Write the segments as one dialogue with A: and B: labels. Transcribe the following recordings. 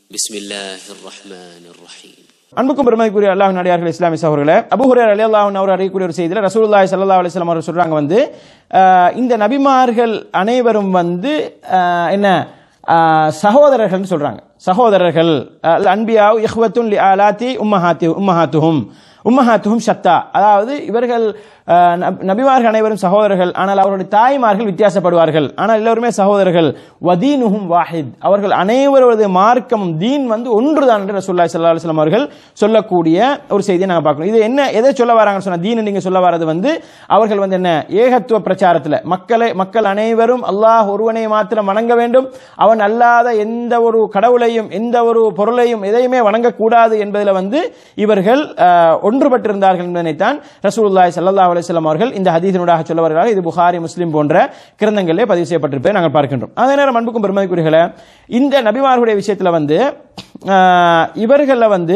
A: بسم الله الرحمن الرحيم
B: அன்புக்கும் பெருமதிக்குரிய அல்லாஹ் நடிகார்கள் இஸ்லாமிய சகோதரர்களே அபுஹுரர் அலி அல்லாஹ் அவர் அறியக்கூடிய ஒரு செய்தியில் ரசூலுல்லாஹி ஸல்லல்லாஹு அலைஹி வஸல்லம் அவர் சொல்றாங்க வந்து ஆஹ், இந்த நபிமார்கள் அனைவரும் வந்து ஆஹ், என்ன ஆஹ், சகோதரர்கள்னு சொல்றாங்க சகோதரர்கள் அல் அன்பியாவு இஹ்வத்துன் லி ஆலாத்தி உம்மஹாத்தி உம்மஹாத்துஹும் உம்மஹாத்துஹும் ஷத்தா அதாவது இவர்கள் ஆஹ், நபி- நபிமார்கள் அனைவரும் சகோதரர்கள் ஆனால் அவருடைய தாய்மார்கள் வித்தியாசப்படுவார்கள் ஆனால் எல்லோருமே சகோதரர்கள் வதீனுஹும் வாஹித் அவர்கள் அனைவரது மார்க்கமும் தீன் வந்து ஒன்றுதான் என்று ரசூலுல்லாஹி ஸல்லல்லாஹு அலைஹி வஸல்லம் அவர்கள் சொல்லக்கூடிய ஒரு செய்தியை நாங்கள் பார்க்கணும் இது என்ன எதை சொல்ல வராங்கன்னு சொன்னா தீன் நீங்க சொல்ல வர்றது வந்து அவர்கள் வந்து என்ன ஏகத்துவ பிரச்சாரத்தில் மக்களை மக்கள் அனைவரும் அல்லாஹ் ஒருவனை மாத்திரம் வணங்க வேண்டும் அவன் அல்லாத எந்த ஒரு கடவுளையும் எந்த ஒரு பொருளையும் எதையுமே வணங்கக்கூடாது என்பதில் வந்து இவர்கள் ஆஹ், ஒன்றுபட்டிருந்தார்கள் என்பதனைத்தான் ரசூலுல்லாஹி ஸல்லல்லாஹு அலைஹி வஸல்லம் அவர்கள் இந்த ஹதீஸினூடாக சொல்ல வருகிறார்கள் இது புகாரி முஸ்லிம் போன்ற கிரந்தங்களிலே பதிவு செய்யப்பட்டிருப்பதை நாங்கள் பார்க்கின்றோம் அதே நேரம் அன்புக்கும் பெருமதிக்குரியர்களே இந்த நபிமார்களுடைய விஷயத்தில் வந்து ஆஹ், இவர்களில் வந்து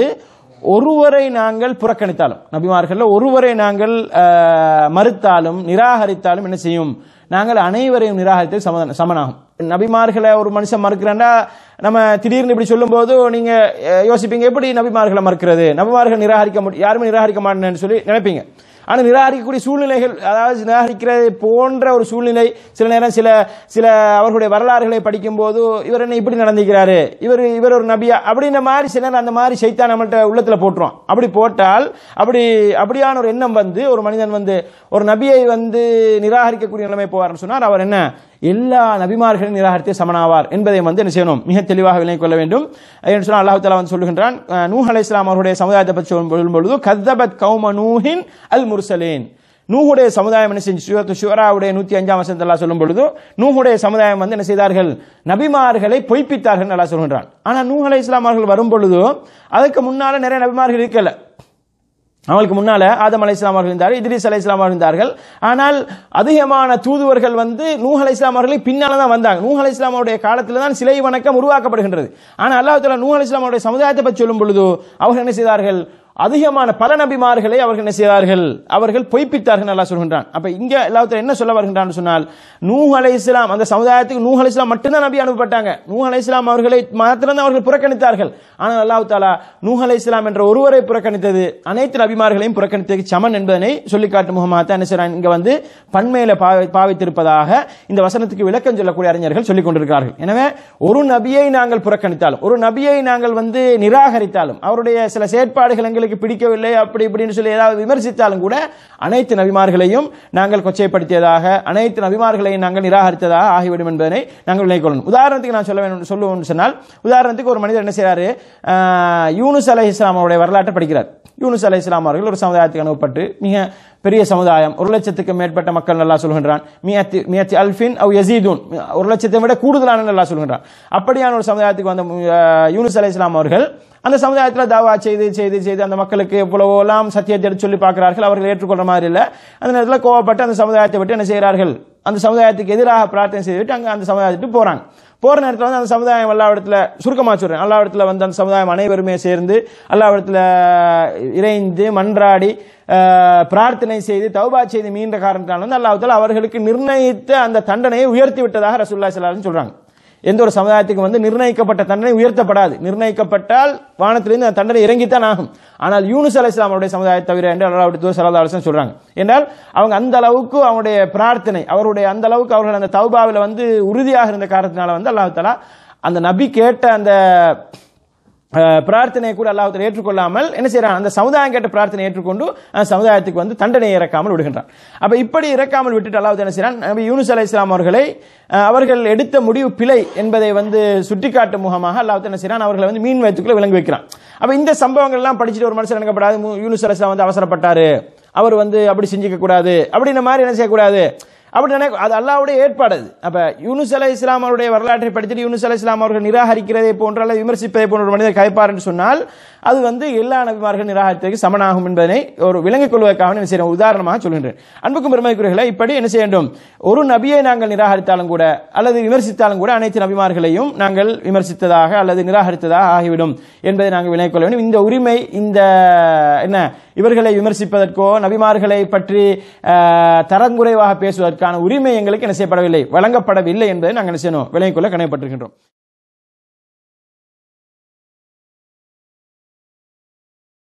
B: ஒருவரை நாங்கள் புறக்கணித்தாலும் நபிமார்கள்ல ஒருவரை நாங்கள் ஆஹ், மறுத்தாலும் நிராகரித்தாலும் என்ன செய்யும் நாங்கள் அனைவரையும் நிராகரித்து சம சமனாகும் நபிமார்களை ஒரு மனுஷன் மறுக்கிறாண்டா நம்ம திடீர்னு இப்படி சொல்லும்போது நீங்க அஹ், யோசிப்பீங்க எப்படி நபிமார்களை மறுக்கிறது நபிமார்கள் நிராகரிக்க முடியும் யாருமே நிராகரிக்க மாட்டேன்னு சொல்லி நினைப்பீங்க ஆனா நிராகரிக்கக்கூடிய சூழ்நிலைகள் அதாவது நிராகரிக்கிறது போன்ற ஒரு சூழ்நிலை சில நேரம் சில சில அவர்களுடைய வரலாறுகளை படிக்கும்போது இவர் என்ன இப்படி நடந்துக்கிறாரு இவர் இவர் ஒரு நபியா அப்படின்ற மாதிரி சில நேரம் அந்த மாதிரி சைத்தான் நம்மள்ட்ட உள்ளத்துல போட்டுருவான் அப்படி போட்டால் அப்படி அப்படியான ஒரு எண்ணம் வந்து ஒரு மனிதன் வந்து ஒரு நபியை வந்து நிராகரிக்கக்கூடிய நிலைமை போவார்னு சொன்னார் அவர் என்ன எல்லா நபிமார்களையும் நிராகரித்து சமனாவார் என்பதை வந்து என்ன செய்யணும் மிக தெளிவாக விளங்கிக் கொள்ள வேண்டும் என்று சொன்னால் அல்லாஹ் தஆலா வந்து சொல்லுகின்றான் அஹ், நூஹ் அலைஹிஸ்ஸலாம் அவருடைய சமுதாயத்தை பற்றி சொல்லும் சொல்லும் பொழுது கத்தபத் கௌம நூஹின் அல் முர்சலேன் நூஹுடைய சமுதாயம் என்ன செஞ்சு சூரத்து ஷுராவுடைய நூத்தி அஞ்சாம் வசனத்தில் அல்லாஹ் சொல்லும் பொழுது நூஹுடைய சமுதாயம் வந்து என்ன செய்தார்கள் நபிமார்களை பொய்ப்பித்தார்கள் என்று அல்லாஹ் சொல்கின்றான் ஆனா நூஹ் அலைஹிஸ்ஸலாம் அவர்கள் வரும் பொழுது அதுக்கு முன்னால நிறைய நபிமார்கள் இருக்கல அவங்களுக்கு முன்னால ஆதம் அலைஹிஸ்ஸலாம் அவர்கள் இருந்தார்கள் இத்ரீஸ் அலைஹிஸ்ஸலாம் அவர்கள் இருந்தார்கள் ஆனால் அதிகமான தூதுவர்கள் வந்து நூஹ் அலைஹிஸ்ஸலாம் அவர்களை பின்னால தான் வந்தாங்க நூஹ் அலைஹிஸ்ஸலாம் அவருடைய காலத்தில் தான் சிலை வணக்கம் உருவாக்கப்படுகின்றது ஆனால் அல்லாஹ் தஆலா நூஹ் அலைஹிஸ்ஸலாம் அவருடைய சமுதாயத்தை பற்றி சொல்லும் பொழுது அவர்கள் என்ன செய்தார்கள் அதிகமான பல நபிமார்களை அவர்கள் என்ன செய்தார்கள் அவர்கள் பொய்ப்பித்தார்கள் அல்லாஹ் சொல்கின்றான் அப்ப இங்க அல்லாஹ் தஆலா என்ன சொல்ல வருகின்றான்னு சொன்னால் நூஹ் அலைஹிஸ்ஸலாம் அந்த சமுதாயத்துக்கு நூஹ் அலைஹிஸ்ஸலாம் மட்டும்தான் நபி அனுப்பப்பட்டாங்க நூஹ் அலைஹிஸ்ஸலாம் அவர்களை மாத்திரம் அவர்கள் புறக்கணித்தார்கள் ஆனால் அல்லாஹ் தாலா நூஹ் அலைஹிஸ்ஸலாம் என்ற ஒருவரை புறக்கணித்தது அனைத்து நபிமார்களையும் புறக்கணித்ததுக்கு சமன் என்பதனை சொல்லி காட்டும் முகமாக என்ன செய்றான் இங்க வந்து பன்மையில பாவி- பாவித்திருப்பதாக இந்த வசனத்துக்கு விளக்கம் சொல்லக்கூடிய அறிஞர்கள் சொல்லிக் கொண்டிருக்கிறார்கள் எனவே ஒரு நபியை நாங்கள் புறக்கணித்தாலும் ஒரு நபியை நாங்கள் வந்து நிராகரித்தாலும் அவருடைய சில செயற்பாடுகள் எங்களுக்கு பிடிக்கவில்லை அப்படி இப்படின்னு சொல்லி ஏதாவது விமர்சித்தாலும் கூட அனைத்து நபிமார்களையும் நாங்கள் கொச்சைப்படுத்தியதாக அனைத்து நபிமார்களையும் நாங்கள் நிராகரித்ததாக ஆகிவிடும் என்பதனை நாங்கள் விளங்கிக் கொள்ளணும் உதாரணத்துக்கு நான் சொல்ல வேண்டும் சொல்லுவோம் சொன்னால் உதாரணத்துக்கு ஒரு மனிதர் என்ன செய்றாரு ஆஹ், யூனுஸ் அலை இஸ்லாமோடைய வரலாற்றை படிக்கிறார் யூனுஸ் அலை இஸ்லாம் அவர்கள் ஒரு சமுதாயத்துக்கு அனுப்பப்பட்டு மிக பெரிய சமுதாயம் ஒரு லட்சத்துக்கு மேற்பட்ட மக்கள் நல்லா சொல்கின்றான் மியத்தி மியத்தி அல்ஃபின் அவ் யசீதுன் ஒரு லட்சத்தை விட கூடுதலான நல்லா சொல்கின்றான் அப்படியான ஒரு சமுதாயத்துக்கு வந்த ஆஹ், யூனுஸ் அலை இஸ்லாம் அவர்கள் அந்த சமுதாயத்தில் தாவா செய்து செய்து செய்து அந்த மக்களுக்கு எவ்வளவோலாம் சத்தியத்தை எடுத்து சொல்லி பார்க்கிறார்கள் அவர்கள் ஏற்றுக்கொள்ற மாதிரி இல்லை அந்த நேரத்தில் கோவப்பட்டு அந்த சமுதாயத்தை விட்டு என்ன செய்கிறார்கள் அந்த சமுதாயத்துக்கு எதிராக பிரார்த்தனை செய்துவிட்டு அங்கே அந்த சமுதாயத்துக்கு போறாங்க போற நேரத்தில் வந்து அந்த சமுதாயம் அல்லாவிடத்தில் சுருக்கமாக சொல்றேன் அல்லாவிடத்தில் வந்து அந்த சமுதாயம் அனைவருமே சேர்ந்து அல்லாவிடத்தில் இறைந்து மன்றாடி ஆஹ், பிரார்த்தனை செய்து தௌபா செய்து மீண்ட காரணத்தால் வந்து அல்லாஹ் அவர்களுக்கு நிர்ணயித்த அந்த தண்டனையை உயர்த்தி விட்டதாக ரசூல்லா ஸல்லல்லாஹு சொல்றாங்க எந்த ஒரு சமுதாயத்துக்கு வந்து நிர்ணயிக்கப்பட்ட தண்டனை உயர்த்தப்படாது நிர்ணயிக்கப்பட்டால் வானத்திலிருந்து அந்த தண்டனை இறங்கித்தான் ஆகும் ஆனால் யூனுஸ் அலை அவருடைய சமுதாயத்தை தவிர என்று அல்லாவுடைய தூதர் ஸல்லல்லாஹு அலைஹி வஸல்லம் சொல்றாங்க என்றால் அவங்க அந்த அளவுக்கு அவருடைய பிரார்த்தனை அவருடைய அந்த அளவுக்கு அவர்கள் அந்த தௌபாவில் வந்து உறுதியாக இருந்த காரணத்தினால வந்து அல்லாஹ் தஆலா அந்த நபி கேட்ட அந்த அஹ், பிரார்த்தனையை கூட அல்லாஹ் தஆலா ஏற்றுக்கொள்ளாமல் என்ன செய்யறான் அந்த சமுதாயம் கேட்ட பிரார்த்தனை ஏற்றுக்கொண்டு அந்த சமுதாயத்துக்கு வந்து தண்டனையை இறக்காமல் விடுகின்றான் அப்ப இப்படி இறக்காமல் விட்டுட்டு அல்லாஹ் தஆலா என்ன செய்யறான் நபி யூனுஸ் அலைஹிஸ்ஸலாம் அவர்களை அஹ், அவர்கள் எடுத்த முடிவு பிழை என்பதை வந்து சுட்டிக்காட்டும் முகமாக அல்லாஹ் தஆலா என்ன செய்யறான் அவர்களை வந்து மீன் வயிற்றுக்குள்ள விளங்கி வைக்கிறான் அப்ப இந்த சம்பவங்கள் எல்லாம் படிச்சுட்டு ஒரு மனுஷன் நினைக்கப்படாது மு- யூனுஸ் அலைஹிஸ்ஸலாம் வந்து அவசரப்பட்டாரு அவர் வந்து அப்படி செஞ்சுக்க கூடாது அப்படின்ற மாதிரி என்ன செய்யக்கூடாது அப்படி நினைக்க அது அல்லாவுடைய ஏற்பாடு அது அப்ப யூனுஸ் அலை இஸ்லாம் அவருடைய வரலாற்றை படித்துட்டு யூனுஸ் அலை இஸ்லாம் அவர்கள் நிராகரிக்கிறதை போன்ற அல்லது விமர்சிப்பதை போன்ற ஒரு மனிதர் கைப்பார் என்று சொன்னால் அது வந்து எல்லா நபிமார்கள் நிராகரித்ததற்கு சமனாகும் என்பதனை ஒரு விளங்கிக் கொள்வதற்காக என்ன செய்யறோம் உதாரணமாக சொல்கின்றேன் அன்புக்கும் பெருமைக்குரியர்களை இப்படி என்ன செய்ய வேண்டும் ஒரு நபியை நாங்கள் நிராகரித்தாலும் கூட அல்லது விமர்சித்தாலும் கூட அனைத்து நபிமார்களையும் நாங்கள் விமர்சித்ததாக அல்லது நிராகரித்ததாக ஆகிவிடும் என்பதை நாங்கள் விளங்கிக் கொள்ள வேண்டும் இந்த உரிமை இந்த என்ன இவர்களை விமர்சிப்பதற்கோ நபிமார்களை பற்றி ஆஹ், தரங்குறைவாக பேசுவதற்கான உரிமை எங்களுக்கு என்ன செய்யப்படவில்லை வழங்கப்படவில்லை என்பதை நாங்கள் என்ன செய்யணும் விளங்கிக் கொள்ள கணையப்பட்டிருக்கின்றோம்